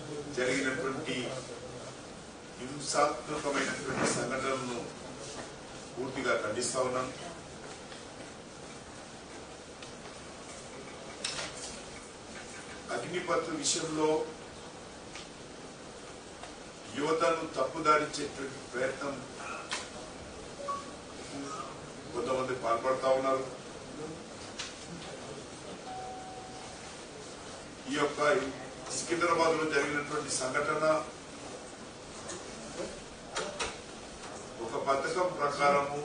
జరిగినటువంటి హింసాత్మకమైనటువంటి సంఘటనలను పూర్తిగా ఖండిస్తా ఉన్నాను అగ్నిపత్ విషయంలో యువతను తప్పుదారించేటువంటి ప్రయత్నం కొంతమంది పాల్పడతా ఉన్నారు ఈ యొక్క సికింద్రాబాద్ లో జరిగినటువంటి సంఘటన ఒక పథకం ప్రకారము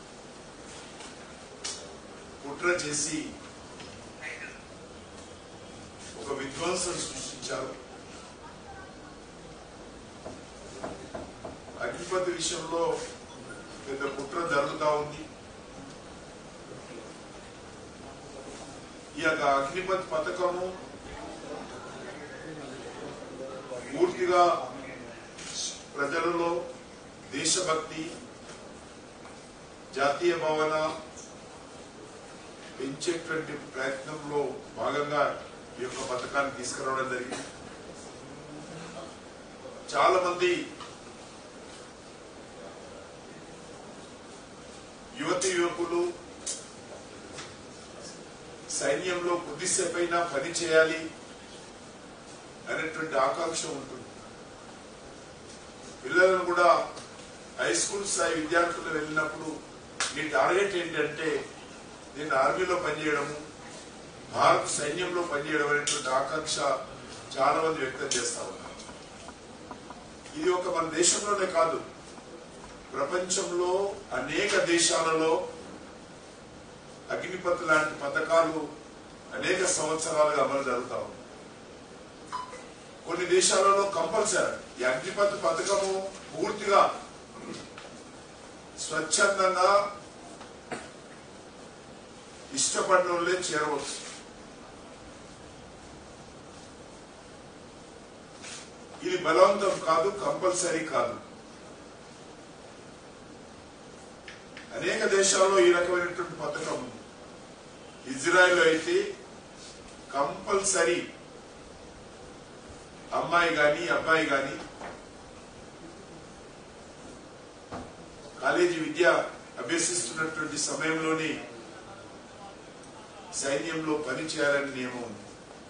కుట్ర చేసి ఒక విధ్వంసం సృష్టించారు అగ్నిపతి విషయంలో పెద్ద కుట్ర జరుగుతా ఉంది ఈ యొక్క అగ్నిపత్ పథకము పూర్తిగా ప్రజలలో దేశభక్తి జాతీయ భావన పెంచేటువంటి ప్రయత్నంలో భాగంగా ఈ యొక్క పథకాన్ని తీసుకురావడం జరిగింది చాలా మంది యువతి యువకులు సైన్యంలో కొద్దిసేపైనా పని చేయాలి అనేటువంటి ఆకాంక్ష ఉంటుంది పిల్లలను కూడా హై స్కూల్ స్థాయి విద్యార్థులు వెళ్ళినప్పుడు మీ టార్గెట్ ఏంటంటే నేను ఆర్మీలో పనిచేయడము భారత సైన్యంలో పనిచేయడం అనేటువంటి ఆకాంక్ష చాలా మంది వ్యక్తం చేస్తా ఉన్నారు ఇది ఒక మన దేశంలోనే కాదు ప్రపంచంలో అనేక దేశాలలో అగ్నిపత్ లాంటి పథకాలు అనేక సంవత్సరాలుగా అమలు జరుగుతా ఉంది కొన్ని దేశాలలో కంపల్సరీ ఈ అగ్నిపత్ పథకము పూర్తిగా స్వచ్ఛందంగా ఇష్టపడిన వాళ్ళే చేరవచ్చు ఇది బలవంతం కాదు కంపల్సరీ కాదు అనేక దేశాల్లో ఈ రకమైనటువంటి పథకం ఉంది ఇజ్రాయెల్ అయితే కంపల్సరీ అమ్మాయి గాని అబ్బాయి గాని కాలేజీ విద్య అభ్యసిస్తున్నటువంటి సమయంలోనే సైన్యంలో పని చేయాలని నియమం ఉంది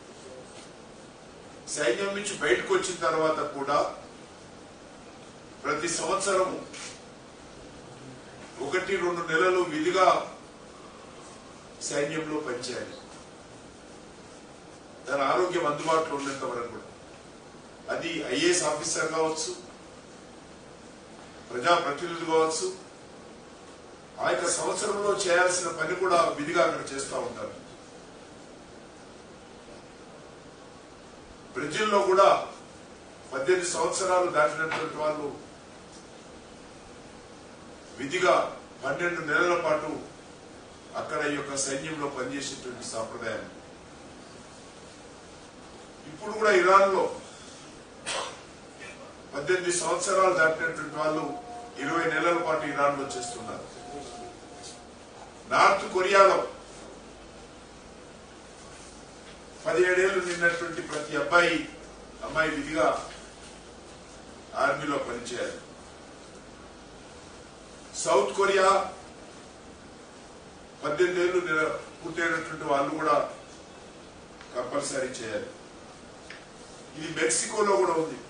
సైన్యం నుంచి బయటకు వచ్చిన తర్వాత కూడా ప్రతి సంవత్సరం ఒకటి రెండు నెలలు విధిగా సైన్యంలో పనిచేయాలి తన ఆరోగ్యం అందుబాటులో ఉన్నంత వరకు కూడా అది ఐఏఎస్ ఆఫీసర్ కావచ్చు ప్రజాప్రతినిధులు కావచ్చు ఆ యొక్క సంవత్సరంలో చేయాల్సిన పని కూడా విధిగా అక్కడ చేస్తూ ఉంటారు బ్రెజిల్లో కూడా పద్దెనిమిది సంవత్సరాలు దాటినటువంటి వాళ్ళు విధిగా పన్నెండు నెలల పాటు అక్కడ ఈ యొక్క సైన్యంలో పనిచేసేటువంటి సాంప్రదాయం ఇప్పుడు కూడా ఇరాన్ లో పద్దెనిమిది సంవత్సరాలు దాటినటువంటి వాళ్ళు ఇరవై నెలల పాటు ఇరాన్ లో చేస్తున్నారు నార్త్ కొరియాలో పదిహేడేళ్లు నిన్నటువంటి ప్రతి అబ్బాయి అమ్మాయి విధిగా ఆర్మీలో పనిచేయాలి సౌత్ కొరియా పద్దెనిమిది ఏళ్ళు నిర- పూర్తయినటువంటి వాళ్ళు కూడా కంపల్సరీ చేయాలి ఇది మెక్సికోలో కూడా ఉంది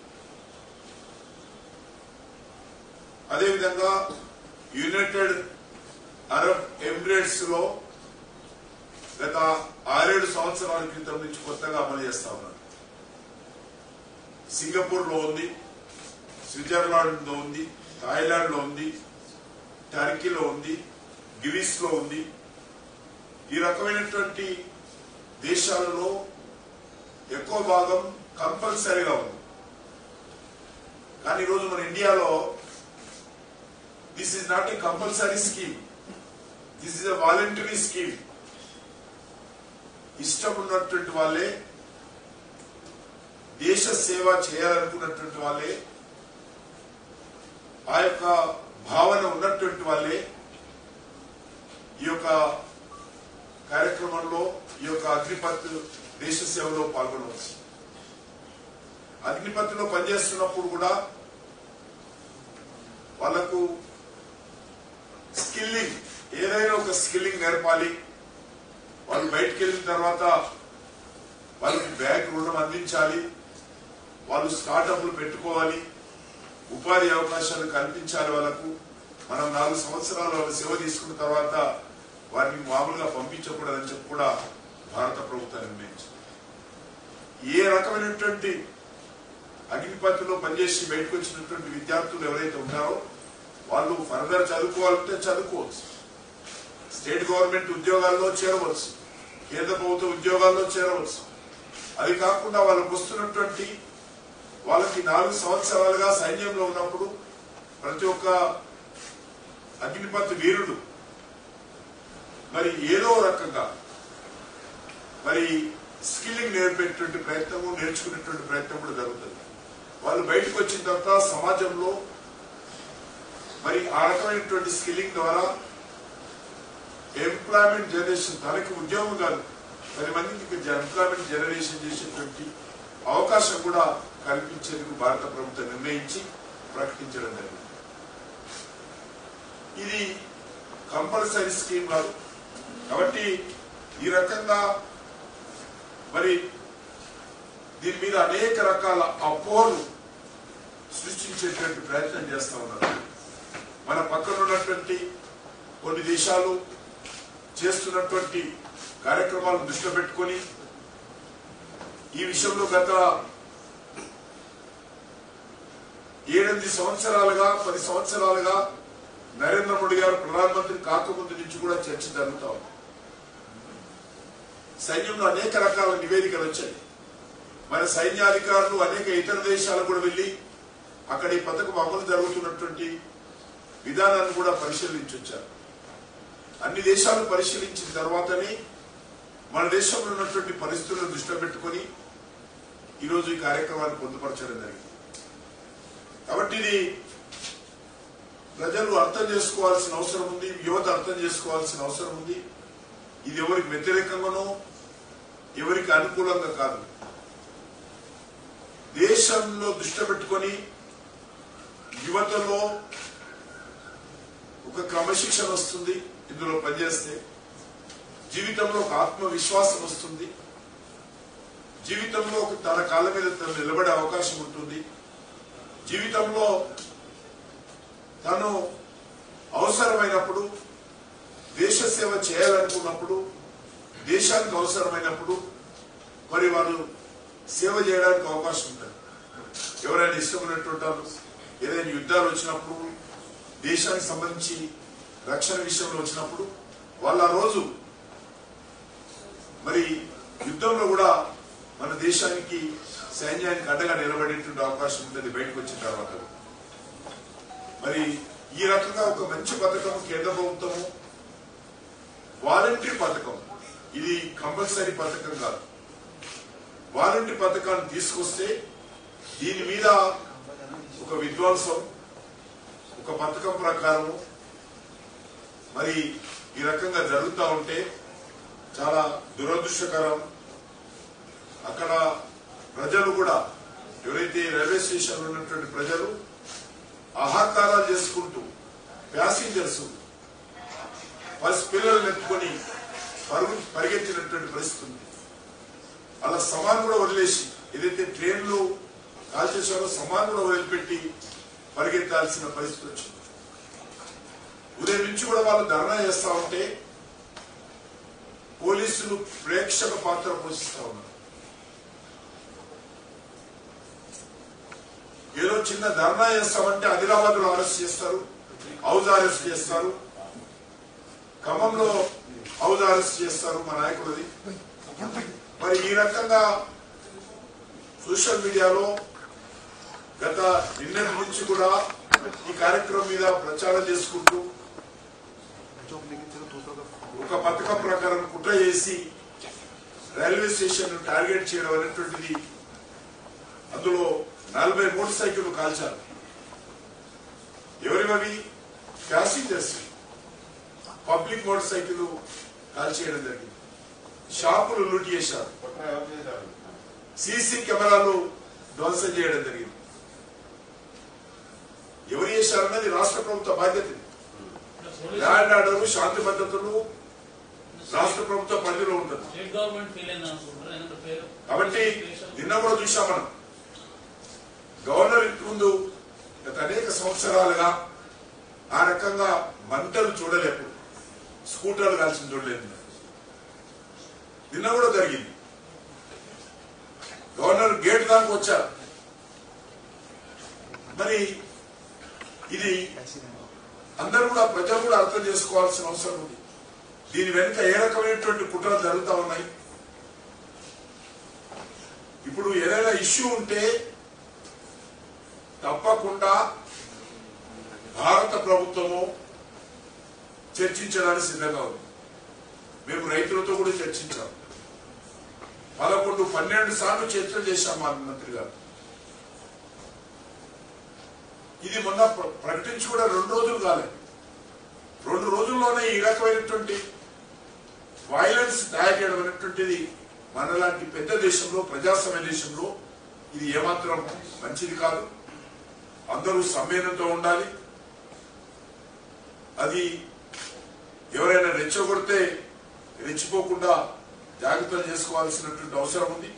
అదేవిధంగా యునైటెడ్ అరబ్ ఎమిరేట్స్ లో గత ఆరేడు సంవత్సరాల క్రితం నుంచి కొత్తగా అమలు చేస్తా ఉన్నారు సింగపూర్ లో ఉంది స్విట్జర్లాండ్ లో ఉంది థాయిలాండ్ లో ఉంది టర్కీలో ఉంది గ్రీస్ లో ఉంది ఈ రకమైనటువంటి దేశాలలో ఎక్కువ భాగం కంపల్సరీగా ఉంది కానీ ఈరోజు మన ఇండియాలో this is not a compulsory scheme this is a voluntary scheme ఇష్టం ఉన్నటువంటి వాళ్ళే దేశ సేవ చేయాలనుకున్నటువంటి వాళ్ళే ఆ యొక్క భావన ఉన్నటువంటి వాళ్ళే ఈ యొక్క కార్యక్రమంలో ఈ యొక్క అగ్నిపత్ దేశ సేవలో పాల్గొనవచ్చు అగ్నిపత్తిలో పనిచేస్తున్నప్పుడు కూడా వాళ్ళకు స్కిల్లింగ్ ఏదైనా ఒక స్కిల్లింగ్ నేర్పాలి వాళ్ళు బయటికి వెళ్ళిన తర్వాత వాళ్ళకి బ్యాంక్ రుణం అందించాలి వాళ్ళు స్టార్టప్లు పెట్టుకోవాలి ఉపాధి అవకాశాలు కల్పించాలి వాళ్ళకు మనం నాలుగు సంవత్సరాలు వాళ్ళ సేవ తీసుకున్న తర్వాత వారిని మామూలుగా పంపించకూడదని చెప్పి కూడా భారత ప్రభుత్వం నిర్ణయించింది ఏ రకమైనటువంటి అగ్నిపత్తిలో పనిచేసి బయటకు వచ్చినటువంటి విద్యార్థులు ఎవరైతే ఉన్నారో వాళ్ళు ఫర్దర్ చదువుకోవాలంటే చదువుకోవచ్చు స్టేట్ గవర్నమెంట్ ఉద్యోగాల్లో చేరవచ్చు కేంద్ర ప్రభుత్వ ఉద్యోగాల్లో చేరవచ్చు అది కాకుండా వాళ్ళకు వస్తున్నటువంటి వాళ్ళకి నాలుగు సంవత్సరాలుగా సైన్యంలో ఉన్నప్పుడు ప్రతి ఒక్క అగ్నిపత్ వీరుడు మరి ఏదో రకంగా మరి స్కిల్లింగ్ నేర్పేటువంటి ప్రయత్నము నేర్చుకునేటువంటి ప్రయత్నం కూడా జరుగుతుంది వాళ్ళు బయటకు వచ్చిన తర్వాత సమాజంలో మరి ఆ రకమైనటువంటి స్కిల్లింగ్ ద్వారా ఎంప్లాయ్మెంట్ జనరేషన్ తనకి ఉద్యోగం కాదు పది మందికి ఎంప్లాయ్మెంట్ జనరేషన్ చేసేటువంటి అవకాశం కూడా కల్పించేందుకు భారత ప్రభుత్వం నిర్ణయించి ప్రకటించడం జరిగింది ఇది కంపల్సరీ స్కీమ్ కాదు కాబట్టి ఈ రకంగా మరి దీని మీద అనేక రకాల అపోహలు సృష్టించేటువంటి ప్రయత్నం చేస్తా ఉన్నారు మన పక్కన ఉన్నటువంటి కొన్ని దేశాలు చేస్తున్నటువంటి కార్యక్రమాలను దృష్టిలో పెట్టుకొని ఈ విషయంలో గత ఏడెనిమిది సంవత్సరాలుగా పది సంవత్సరాలుగా నరేంద్ర మోడీ గారు ప్రధానమంత్రి కాకముందు నుంచి కూడా చర్చ జరుగుతా ఉంది సైన్యంలో అనేక రకాల నివేదికలు వచ్చాయి మన సైన్యాధికారులు అనేక ఇతర దేశాలకు కూడా వెళ్లి అక్కడ ఈ పథకం అమలు జరుగుతున్నటువంటి విధానాన్ని కూడా పరిశీలించి వచ్చారు అన్ని దేశాలు పరిశీలించిన తర్వాతనే మన దేశంలో ఉన్నటువంటి పరిస్థితులను దృష్టిలో పెట్టుకొని ఈరోజు ఈ కార్యక్రమాన్ని పొందుపరచడం జరిగింది కాబట్టి ఇది ప్రజలు అర్థం చేసుకోవాల్సిన అవసరం ఉంది యువత అర్థం చేసుకోవాల్సిన అవసరం ఉంది ఇది ఎవరికి వ్యతిరేకంగానో ఎవరికి అనుకూలంగా కాదు దేశంలో దృష్టి పెట్టుకొని యువతలో ఒక క్రమశిక్షణ వస్తుంది ఇందులో పనిచేస్తే జీవితంలో ఒక ఆత్మవిశ్వాసం వస్తుంది జీవితంలో ఒక తన కాళ్ళ మీద తను నిలబడే అవకాశం ఉంటుంది జీవితంలో తను అవసరమైనప్పుడు దేశ సేవ చేయాలనుకున్నప్పుడు దేశానికి అవసరమైనప్పుడు మరి వాళ్ళు సేవ చేయడానికి అవకాశం ఉంటుంది ఎవరైనా ఇష్టమైనటువంటి వాళ్ళు ఏదైనా యుద్ధాలు వచ్చినప్పుడు దేశానికి సంబంధించి రక్షణ విషయంలో వచ్చినప్పుడు వాళ్ళు ఆ రోజు మరి యుద్ధంలో కూడా మన దేశానికి సైన్యానికి అండగా నిలబడేటువంటి అవకాశం ఉంటుంది బయటకు వచ్చిన తర్వాత మరి ఈ రకంగా ఒక మంచి పథకం కేంద్ర ప్రభుత్వము వాలంటరీ పథకం ఇది కంపల్సరీ పథకం కాదు వాలంటరీ పథకాన్ని తీసుకొస్తే దీని మీద ఒక విద్వాంసం ఒక పథకం ప్రకారము మరి ఈ రకంగా జరుగుతూ ఉంటే చాలా దురదృష్టకరం అక్కడ ప్రజలు కూడా ఎవరైతే రైల్వే స్టేషన్ ఉన్నటువంటి ప్రజలు ఆహాకారాలు చేసుకుంటూ ప్యాసింజర్స్ పసి పిల్లల్ని ఎత్తుకొని పరుగు పరిగెత్తినటువంటి పరిస్థితి ఉంది అలా సమాన్ కూడా వదిలేసి ఏదైతే ట్రైన్లు కాల్చేసారో సమాన్ కూడా వదిలిపెట్టి పరిగెత్తాల్సిన పరిస్థితి వచ్చింది ఉదయం నుంచి కూడా వాళ్ళు ధర్నా చేస్తా ఉంటే పోలీసులు ప్రేక్షక పాత్ర పోషిస్తా ఉన్నారు ఏదో చిన్న ధర్నా చేస్తామంటే ఆదిలాబాద్ లో అరెస్ట్ చేస్తారు హౌజ్ అరెస్ట్ చేస్తారు ఖమ్మంలో హౌజ్ అరెస్ట్ చేస్తారు మా నాయకుడిది మరి ఈ రకంగా సోషల్ మీడియాలో గత నిన్నటి నుంచి కూడా ఈ కార్యక్రమం మీద ప్రచారం చేసుకుంటూ ఒక పథకం ప్రకారం కుట్ర చేసి రైల్వే స్టేషన్ టార్గెట్ చేయడం అనేటువంటిది అందులో నలభై మోటార్ సైకిల్ కాల్చారు ఎవరివవి ప్యాసింజర్స్ పబ్లిక్ మోటార్ సైకిల్ కాల్చేయడం జరిగింది షాపులు లూట్ చేశారు సీసీ కెమెరాలు ధ్వంసం చేయడం జరిగింది ఎవరు చేశారన్నది రాష్ట్ర ప్రభుత్వ బాధ్యత ల్యాండ్ ఆర్డర్ శాంతి భద్రతలు రాష్ట్ర ప్రభుత్వ పరిధిలో ఉంటుంది స్టేట్ గవర్నమెంట్ ఫెయిల్ అయింది అనుకుంటారు ఎందుకంటే పేరు కాబట్టి నిన్న కూడా చూసాం మనం గవర్నర్ ఇంటి ముందు గత అనేక సంవత్సరాలుగా ఆ రకంగా మంటలు చూడలేపు స్కూటర్లు కాల్చిన చూడలేదు నిన్న కూడా జరిగింది గవర్నర్ గేట్ దాకా వచ్చారు మరి ఇది అందరూ కూడా ప్రజలు కూడా అర్థం చేసుకోవాల్సిన అవసరం ఉంది దీని వెనుక ఏ రకమైనటువంటి కుట్రలు జరుగుతా ఉన్నాయి ఇప్పుడు ఏదైనా ఇష్యూ ఉంటే తప్పకుండా భారత ప్రభుత్వము చర్చించడానికి సిద్ధంగా ఉంది మేము రైతులతో కూడా చర్చించాం పదకొండు పన్నెండు సార్లు చర్చలు చేశాం మా మంత్రి గారు ఇది మొన్న ప్ర- ప్రకటించి కూడా రెండు రోజులు కాలేదు రెండు రోజుల్లోనే ఈ రకమైనటువంటి వైలెన్స్ తయారు చేయడం అనేటువంటిది మనలాంటి పెద్ద దేశంలో ప్రజాస్వామ్య దేశంలో ఇది ఏమాత్రం మంచిది కాదు అందరూ సమ్మేళనంతో ఉండాలి అది ఎవరైనా రెచ్చగొడితే రెచ్చిపోకుండా జాగ్రత్తలు చేసుకోవాల్సినటువంటి అవసరం ఉంది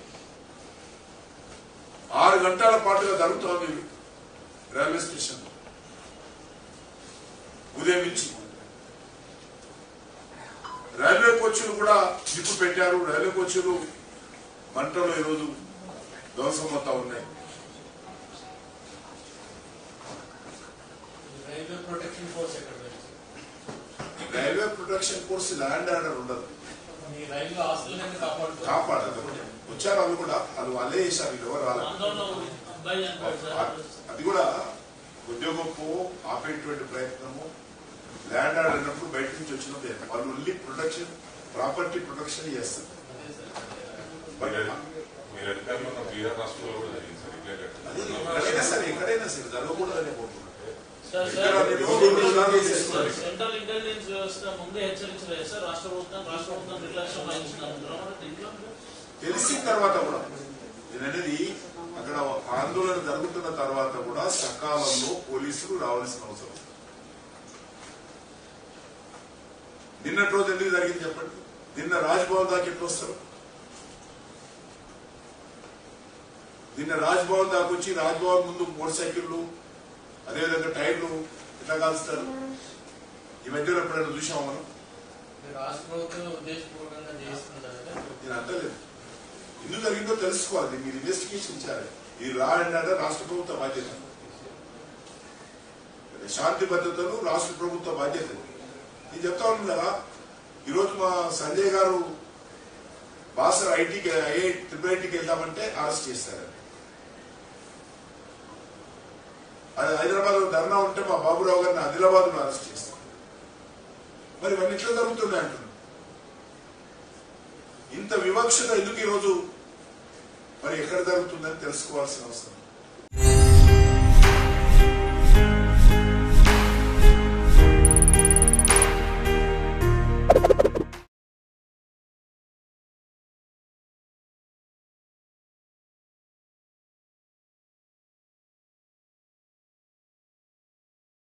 ఆరు గంటల పాటుగా జరుగుతోంది రైల్వే స్టేషన్ ఉదయం నుంచి రైల్వే కోచ్లు కూడా నిప్పు పెట్టారు రైల్వే కోచ్లు మంటలు ఈరోజు ధ్వంసమవుతా ఉన్నాయి రైల్వే ప్రొటెక్షన్ ఫోర్స్ ఎక్కడ పెట్టి railway protection force law and order ఉండదు ఈ రైల్వే ఆస్తులను కాపాడుతూ కాపాడదు వచ్చారు వాళ్ళు కూడా అది వాళ్ళే చేశారు వీళ్ళు ఎవరు రాలేదు ఆందోళన అబ్బాయి చనిపోయాడు సార్ అది కూడా ఉద్యోగపు ఆపేటువంటి ప్రయత్నము ల్యాండ్ ఆర్డర్ అయినప్పుడు బయట నుంచి వచ్చినదే వాళ్ళు ఓన్లీ ప్రొటెక్షన్ ప్రాపర్టీ ప్రొటెక్షన్ చేస్తారు అదే సార్ బట్ మీరు అధికారులు ఉన్న బీహార్ రాష్ట్రంలో కూడా జరిగింది సార్ ఇట్లే అది ఎక్కడైనా సరే ఎక్కడైనా సరే జరగకూడదనే కోరుకుంటున్నాను సార్ ఇక్కడ సార్ నేను రెండు ఉదాహరణలు తీసుకున్నాను. సెంట్రల్ ఇంటెలిజెన్స్ వ్యవస్థ ముందే హెచ్చరించలేదు సార్ రాష్ట్ర ప్రభుత్వం రాష్ట్ర ప్రభుత్వం నిర్లక్ష్యం వహించినారు దీంట్లో తెలిసిన తర్వాత కూడా నేను అనేది అక్కడ ఆందోళన జరుగుతున్న తర్వాత కూడా సకాలంలో పోలీసులు రావాల్సిన అవసరం ఉంది. నిన్నటి రోజు ఎందుకు జరిగింది చెప్పండి నిన్న రాజ్భవన్ దాకా ఎట్లా వస్తారు నిన్న రాజ్భవన్ దాకా వచ్చి రాజ్భవన్ ముందు మోటార్ సైకిళ్ళు అదేవిధంగా టైర్లు ఎట్లా కాలుస్తారు ఈ మధ్యలో ఎప్పుడైనా చూసాము మనం రాష్ట్ర ప్రభుత్వం ఉద్దేశపూర్వకంగా చేస్తున్నారు నేను అంటలేదు ఎందుకు జరిగిందో తెలుసుకోవాలి మీరు ఇన్వెస్టిగేషన్ చేయాలి ఈ లా అండ్ ఆర్డర్ రాష్ట్ర ప్రభుత్వ బాధ్యత శాంతి భద్రతలు రాష్ట్ర ప్రభుత్వ బాధ్యత నేను చెప్తా ఉన్నాను కదా ఈరోజు మా సంజయ్ గారు బాసర్ ఐటీకి ఐఐ ట్రిపుల్ ఐటీకి వెళ్దామంటే అరెస్ట్ చేశారు అది హైదరాబాద్ లో ధర్నా ఉంటే మా బాబురావు గారిని ఆదిలాబాద్ లో అరెస్ట్ చేస్తారు మరి ఇవన్నీ ఎట్లా జరుగుతున్నాయి అంటున్నారు ఇంత వివక్షత ఎందుకు ఈరోజు మరి ఎక్కడ జరుగుతుందని తెలుసుకోవాల్సిన అవసరం